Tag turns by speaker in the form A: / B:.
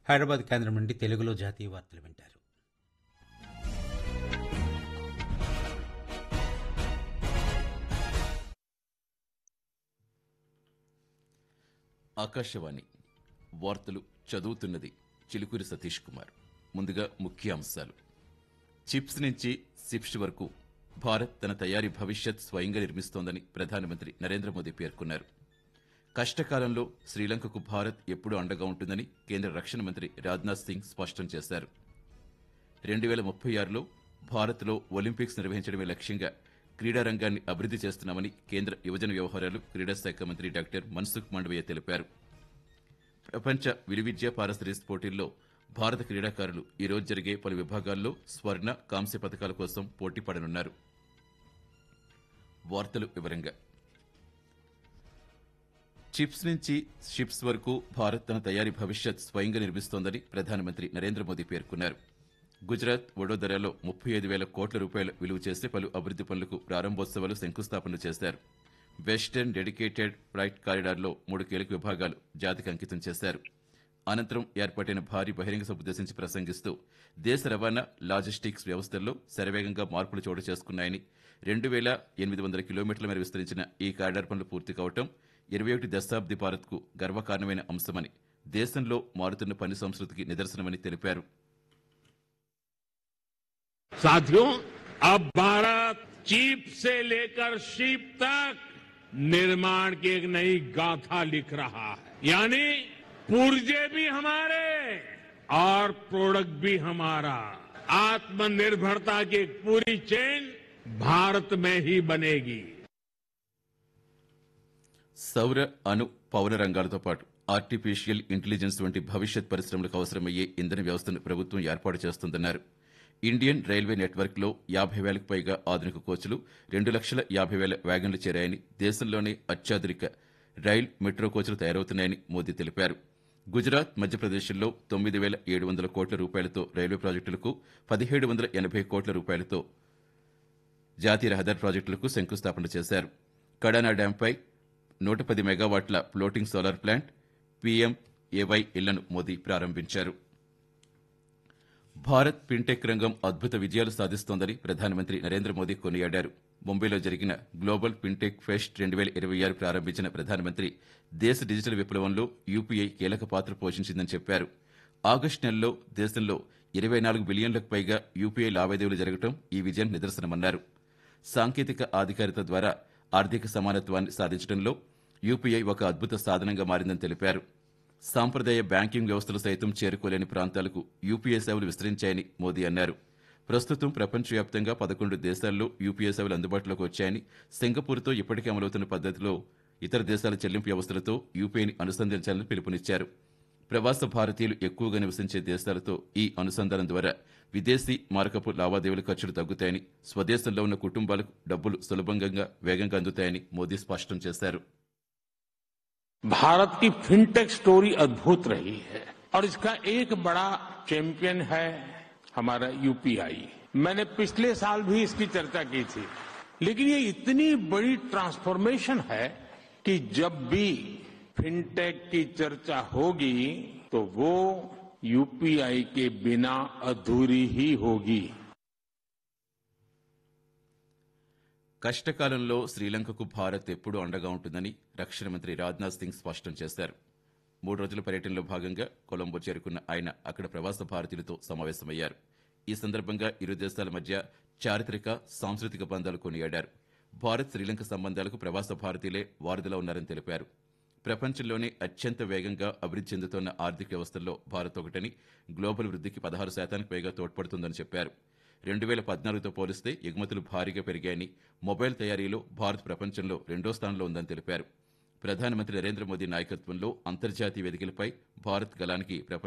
A: హైదరాబాద్ కేంద్రం నుండి తెలుగులో జాతీయ వార్తలు వింటారు
B: ఆకాశవాణి వార్తలు చదువుతున్నది చిలుకూరి సతీష్ కుమార్ ముందుగా ముఖ్య అంశాలు చిప్స్ నుంచి సిప్స్ వరకు భారత్ తన తయారీ భవిష్యత్ స్వయంగా నిర్మిస్తోందని ప్రధానమంత్రి నరేంద్ర మోదీ పేర్కొన్నారు కష్టకాలంలో శ్రీలంకకు భారత్ ఎప్పుడూ అండగా ఉంటుందని కేంద్ర రక్షణ మంత్రి రాజ్నాథ్ సింగ్ స్పష్టం చేశారు రెండు వేల ముప్పై ఆరులో భారత్లో ఒలింపిక్స్ నిర్వహించడమే లక్ష్యంగా క్రీడా రంగాన్ని అభివృద్ధి చేస్తున్నామని కేంద్ర యువజన వ్యవహారాలు క్రీడా శాఖ మంత్రి డాక్టర్ మన్సుఖ్ మాండవీయ తెలిపారు ప్రపంచ విలువిద్య పారసరీస్ పోటీల్లో భారత క్రీడాకారులు ఈ రోజు జరిగే పలు విభాగాల్లో స్వర్ణ కాంస్య పథకాల కోసం పోటీ పడనున్నారు వార్తలు వివరంగా చిప్స్ నుంచి షిప్స్ వరకు భారత్ తన తయారీ భవిష్యత్ స్వయంగా నిర్మిస్తోందని ప్రధానమంత్రి నరేంద్ర మోదీ పేర్కొన్నారు గుజరాత్ వడోదరాలో ముప్పై ఐదు వేల కోట్ల రూపాయల విలువ చేసే పలు అభివృద్ధి పనులకు ప్రారంభోత్సవాలు శంకుస్థాపనలు చేశారు వెస్టర్న్ డెడికేటెడ్ ఫ్రైట్ కారిడార్లో మూడు కీలక విభాగాలు జాతికి అంకితం చేశారు అనంతరం ఏర్పాటైన భారీ బహిరంగ సభ ఉద్దేశించి ప్రసంగిస్తూ దేశ రవాణా లాజిస్టిక్స్ వ్యవస్థల్లో శరవేగంగా మార్పులు చోటు చేసుకున్నాయని రెండు వేల ఎనిమిది వందల కిలోమీటర్ల మేర విస్తరించిన ఈ కారిడార్ పనులు పూర్తి కావటం ఇరవై ఒకటి దశాబ్ది భారత్కు గర్వకారణమైన అంశమని దేశంలో మారుతున్న పని సంస్కృతికి నిదర్శనమని తెలిపారు
C: साथियों अब भारत चीप से लेकर शीप तक निर्माण की एक नई गाथा लिख रहा है यानी पुर्जे भी हमारे और प्रोडक्ट भी हमारा आत्मनिर्भरता की एक पूरी चेन भारत में ही बनेगी
B: సౌర అణు పౌర రంగాలతో పాటు ఆర్టిఫిషియల్ ఇంటెలిజెన్స్ వంటి భవిష్యత్ పరిశ్రమలకు అవసరమయ్యే ఇంధన వ్యవస్థను ప్రభుత్వం ఏర్పాటు చేస్తుందన్నారు ఇండియన్ రైల్వే నెట్వర్క్లో యాభై వేలకు పైగా ఆధునిక కోచ్లు రెండు లక్షల యాభై వేల వ్యాగన్లు చేరాయని దేశంలోనే అత్యాధునిక రైల్ మెట్రో కోచ్లు తయారవుతున్నాయని మోదీ తెలిపారు గుజరాత్ మధ్యప్రదేశ్లో తొమ్మిది వేల ఏడు వందల కోట్ల రూపాయలతో రైల్వే ప్రాజెక్టులకు పదిహేడు వందల ఎనభై కోట్ల రూపాయలతో జాతీయ రహదారి ప్రాజెక్టులకు శంకుస్థాపన చేశారు కడానా డ్యాంపై నూట పది మెగావాట్ల floating solar plant PM AY ఇళ్లను మోదీ ప్రారంభించారు భారత్ ఫిన్టెక్ రంగం అద్భుత విజయాలు సాధిస్తోందని ప్రధానమంత్రి నరేంద్ర మోదీ కొనియాడారు ముంబైలో జరిగిన గ్లోబల్ ఫిన్టెక్ ఫెస్ట్ రెండు వేల ఇరవై ఆరు ప్రారంభించిన ప్రధానమంత్రి దేశ డిజిటల్ విప్లవంలో యూపీఐ కీలక పాత్ర పోషించిందని చెప్పారు ఆగస్టు నెలలో దేశంలో ఇరవై నాలుగు బిలియన్లకు పైగా యూపీఐ లావాదేవీలు జరగడం ఈ విజయం నిదర్శనమన్నారు సాంకేతిక ఆధికారిత ద్వారా ఆర్థిక సమానత్వాన్ని సాధించడంలో యూపీఐ ఒక అద్భుత సాధనంగా మారిందని తెలిపారు సాంప్రదాయ బ్యాంకింగ్ వ్యవస్థలు సైతం చేరుకోలేని ప్రాంతాలకు యూపీఐ సేవలు విస్తరించాయని మోదీ అన్నారు ప్రస్తుతం ప్రపంచవ్యాప్తంగా పదకొండు దేశాల్లో యూపీఐ సేవలు అందుబాటులోకి వచ్చాయని సింగపూర్తో ఇప్పటికే అమలవుతున్న పద్దతిలో ఇతర దేశాల చెల్లింపు వ్యవస్థలతో యూపీఐని అనుసంధానించాలని పిలుపునిచ్చారు ప్రవాస భారతీయులు ఎక్కువగా నివసించే దేశాలతో ఈ అనుసంధానం ద్వారా విదేశీ మారకపు లావాదేవీల ఖర్చులు తగ్గుతాయని స్వదేశంలో ఉన్న కుటుంబాలకు డబ్బులు సులభంగా వేగంగా అందుతాయని మోదీ స్పష్టం చేశారు
C: भारत की फिनटेक स्टोरी अद्भुत रही है और इसका एक बड़ा चैंपियन है हमारा यूपीआई मैंने पिछले साल भी इसकी चर्चा की थी लेकिन ये इतनी बड़ी ट्रांसफॉर्मेशन है कि जब भी फिनटेक की चर्चा होगी तो वो यूपीआई के बिना अधूरी ही होगी
B: కష్టకాలంలో శ్రీలంకకు భారత్ ఎప్పుడూ అండగా ఉంటుందని రక్షణ మంత్రి రాజ్నాథ్ సింగ్ స్పష్టం చేశారు మూడు రోజుల పర్యటనలో భాగంగా కొలంబో చేరుకున్న ఆయన అక్కడ ప్రవాస భారతీయులతో సమావేశమయ్యారు ఈ సందర్భంగా ఇరు దేశాల మధ్య చారిత్రక సాంస్కృతిక బంధాలు కొనియాడారు భారత్ శ్రీలంక సంబంధాలకు ప్రవాస భారతీయులే వారధిలో ఉన్నారని తెలిపారు ప్రపంచంలోనే అత్యంత వేగంగా అభివృద్ధి చెందుతోన్న ఆర్థిక వ్యవస్థల్లో భారత్ ఒకటని గ్లోబల్ వృద్ధికి పదహారు శాతానికి పైగా తోడ్పడుతుందని చెప్పారు రెండు వేల పద్నాలుగుతో పోలిస్తే ఎగుమతులు భారీగా పెరిగాయని మొబైల్ తయారీలో భారత్ ప్రపంచంలో రెండో స్థానంలో ఉందని తెలిపారు ప్రధానమంత్రి నరేంద్ర మోదీ నాయకత్వంలో అంతర్జాతీయ వేదికలపై భారత్ గలానికి ప్రపంచ